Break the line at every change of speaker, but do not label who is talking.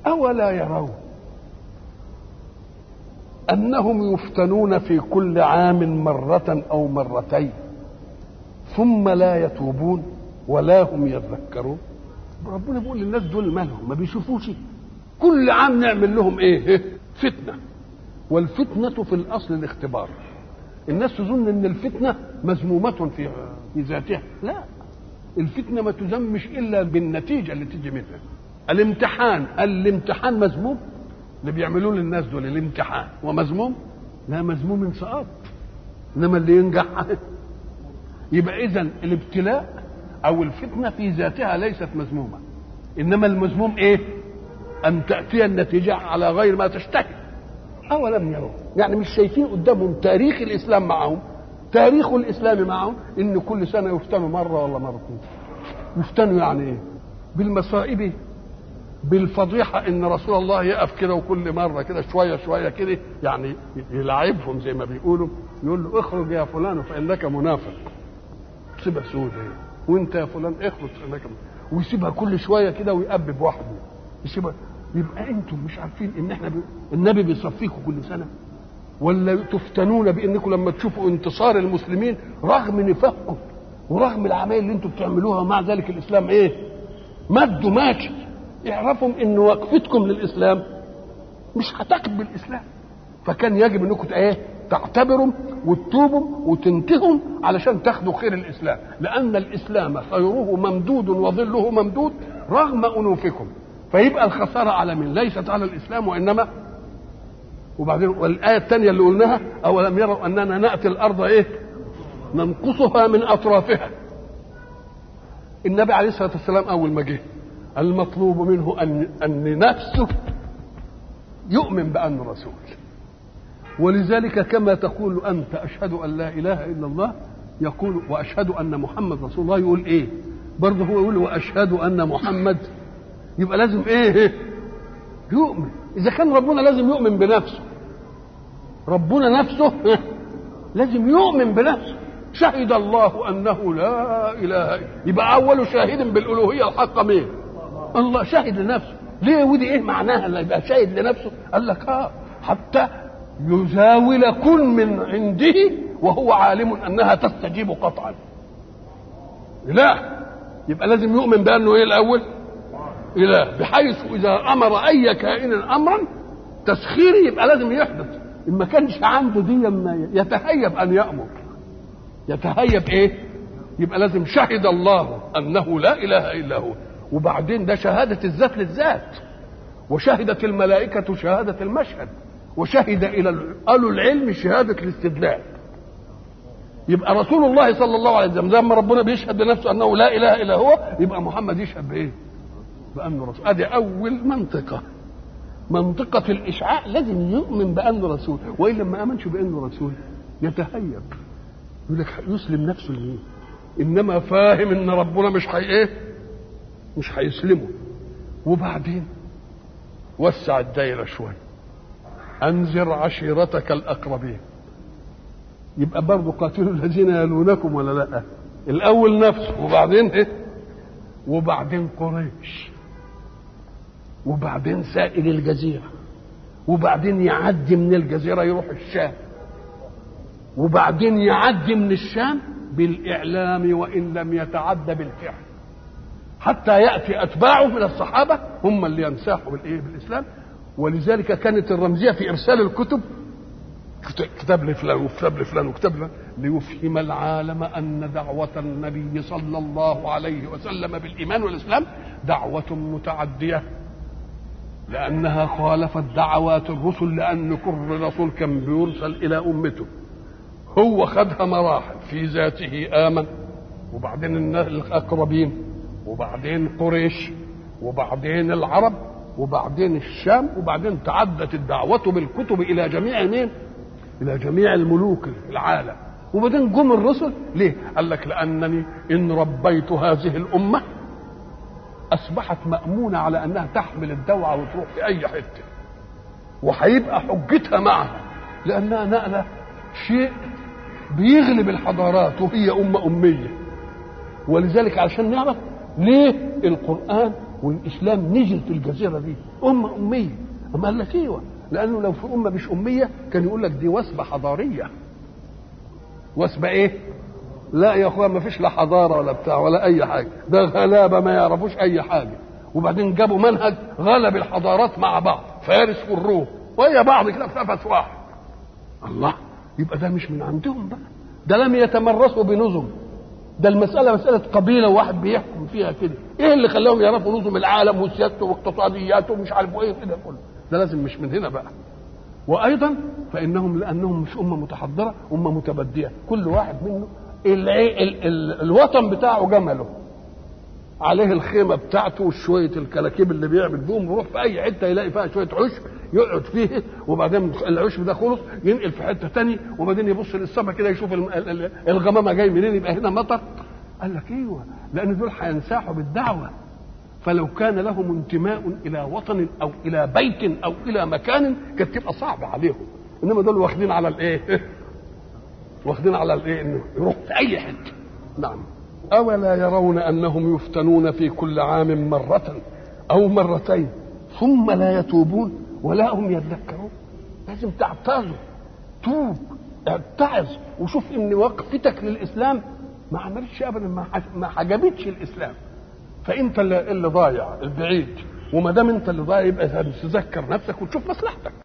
أولا يرون أنهم يفتنون في كل عام مرة أو مرتين ثم لا يتوبون ولا هم يذكرون ربنا بيقول للناس دول مالهم ما بيشوفوش كل عام نعمل لهم ايه فتنه والفتنه في الاصل الاختبار الناس تظن ان الفتنه مذمومه في في ذاتها لا الفتنه ما تذمش الا بالنتيجه اللي تيجي منها الامتحان الامتحان مذموم اللي بيعملوه للناس دول الامتحان ومذموم لا مذموم انسقاط انما اللي ينجح يبقى اذا الابتلاء او الفتنه في ذاتها ليست مذمومه انما المذموم ايه ان تاتي النتيجه على غير ما تشتهي اولم يروا يعني مش شايفين قدامهم تاريخ الاسلام معهم تاريخ الاسلام معهم ان كل سنه يفتنوا مره ولا مرتين يفتنوا يعني ايه بالمصائب بالفضيحة إن رسول الله يقف كده وكل مرة كده شوية شوية كده يعني يلعبهم زي ما بيقولوا يقول له اخرج يا فلان فإنك منافق سيبها سودة وانت يا فلان اخرج فإنك منافق ويسيبها كل شوية كده ويقبب واحد يسيبها يبقى انتم مش عارفين ان احنا بي... النبي بيصفيكم كل سنة ولا تفتنون بانكم لما تشوفوا انتصار المسلمين رغم نفاقكم ورغم العمايل اللي انتم بتعملوها ومع ذلك الاسلام ايه مد ماشي اعرفوا ان وقفتكم للاسلام مش هتقبل الاسلام فكان يجب انكم ايه تعتبروا وتتوبوا وتنتهوا علشان تاخدوا خير الاسلام لان الاسلام خيره ممدود وظله ممدود رغم انوفكم فيبقى الخساره على من ليست على الاسلام وانما وبعدين والايه الثانيه اللي قلناها اولم يروا اننا ناتي الارض ايه ننقصها من اطرافها النبي عليه الصلاه والسلام اول ما جه المطلوب منه ان ان نفسه يؤمن بانه رسول ولذلك كما تقول انت اشهد ان لا اله الا الله يقول واشهد ان محمد رسول الله يقول ايه برضه هو يقول واشهد ان محمد يبقى لازم ايه يؤمن اذا كان ربنا لازم يؤمن بنفسه ربنا نفسه لازم يؤمن بنفسه شهد الله انه لا اله الا يبقى اول شاهد بالالوهيه الحق مين الله شاهد لنفسه ليه ودي ايه معناها اللي يبقى شاهد لنفسه قال لك اه حتى يزاول كل من عنده وهو عالم انها تستجيب قطعا اله يبقى لازم يؤمن بانه ايه الاول اله بحيث اذا امر اي كائن امرا تسخيري يبقى لازم يحدث ان ما كانش عنده دي ما يتهيب ان يامر يتهيب ايه يبقى لازم شهد الله انه لا اله الا هو وبعدين ده شهادة الذات للذات وشهدت الملائكة شهادة المشهد وشهد إلى قالوا العلم شهادة الاستدلال يبقى رسول الله صلى الله عليه وسلم لما ربنا بيشهد بنفسه أنه لا إله إلا هو يبقى محمد يشهد بإيه؟ بأنه رسول أدي أول منطقة منطقة الإشعاع لازم يؤمن بأنه رسول وإلا ما آمنش بأنه رسول يتهيب يقول لك يسلم نفسه لمين؟ إنما فاهم إن ربنا مش هي إيه؟ مش هيسلموا وبعدين وسع الدايره شويه انذر عشيرتك الاقربين يبقى برضه قاتلوا الذين يلونكم ولا لا الاول نفسه وبعدين ايه وبعدين قريش وبعدين سائل الجزيره وبعدين يعدي من الجزيره يروح الشام وبعدين يعدي من الشام بالاعلام وان لم يتعدى بالفعل حتى ياتي اتباعه من الصحابه هم اللي ينساحوا بالايه بالاسلام ولذلك كانت الرمزيه في ارسال الكتب كتاب لفلان وكتاب لفلان وكتاب لفلان ليفهم العالم ان دعوه النبي صلى الله عليه وسلم بالايمان والاسلام دعوه متعديه لانها خالفت دعوات الرسل لان كل رسول كان بيرسل الى امته هو خدها مراحل في ذاته امن وبعدين الاقربين وبعدين قريش وبعدين العرب وبعدين الشام وبعدين تعدت الدعوة بالكتب إلى جميع مين؟ إلى جميع الملوك العالم وبعدين جم الرسل ليه؟ قال لك لأنني إن ربيت هذه الأمة أصبحت مأمونة على أنها تحمل الدوعة وتروح في أي حتة وهيبقى حجتها معها لأنها نقلة شيء بيغلب الحضارات وهي أمة أمية ولذلك عشان نعرف ليه القرآن والاسلام نزل في الجزيره دي امه اميه اما قال لك ايوه لانه لو في امه مش اميه كان يقول لك دي وثبه حضاريه وثبه ايه لا يا اخويا ما فيش لا حضاره ولا بتاع ولا اي حاجه ده غلابه ما يعرفوش اي حاجه وبعدين جابوا منهج غلب الحضارات مع بعض فارس والروم وهي بعض كده في نفس واحد الله يبقى ده مش من عندهم بقى ده لم يتمرسوا بنظم ده المسألة مسألة قبيلة واحد بيحكم فيها كده ايه اللي خلاهم يعرفوا نظم العالم وسيادته واقتصادياته ومش عارف ايه كده كله ده لازم مش من هنا بقى وايضا فانهم لانهم مش امه متحضره امه متبديه كل واحد منه العي... ال... ال... الوطن بتاعه جمله عليه الخيمه بتاعته وشويه الكلاكيب اللي بيعمل بيهم يروح في اي حته يلاقي فيها شويه عشب يقعد فيه وبعدين العشب ده خلص ينقل في حته تانية وبعدين يبص للسما كده يشوف الم- ال- ال- الغمامه جاي منين يبقى هنا مطر قال لك ايوه لان دول هينساحوا بالدعوه فلو كان لهم انتماء الى وطن او الى بيت او الى مكان كانت تبقى صعبه عليهم انما دول واخدين على الايه واخدين على الايه انه يروح في اي حته نعم اولا يرون انهم يفتنون في كل عام مره او مرتين ثم لا يتوبون ولا هم يذكرون لازم تعتذر توب اتعظ وشوف ان وقفتك للاسلام ما عملتش ابدا ما حج- ما حجبتش الاسلام فانت اللي اللي ضايع البعيد وما دام انت اللي ضايع يبقى تذكر نفسك وتشوف مصلحتك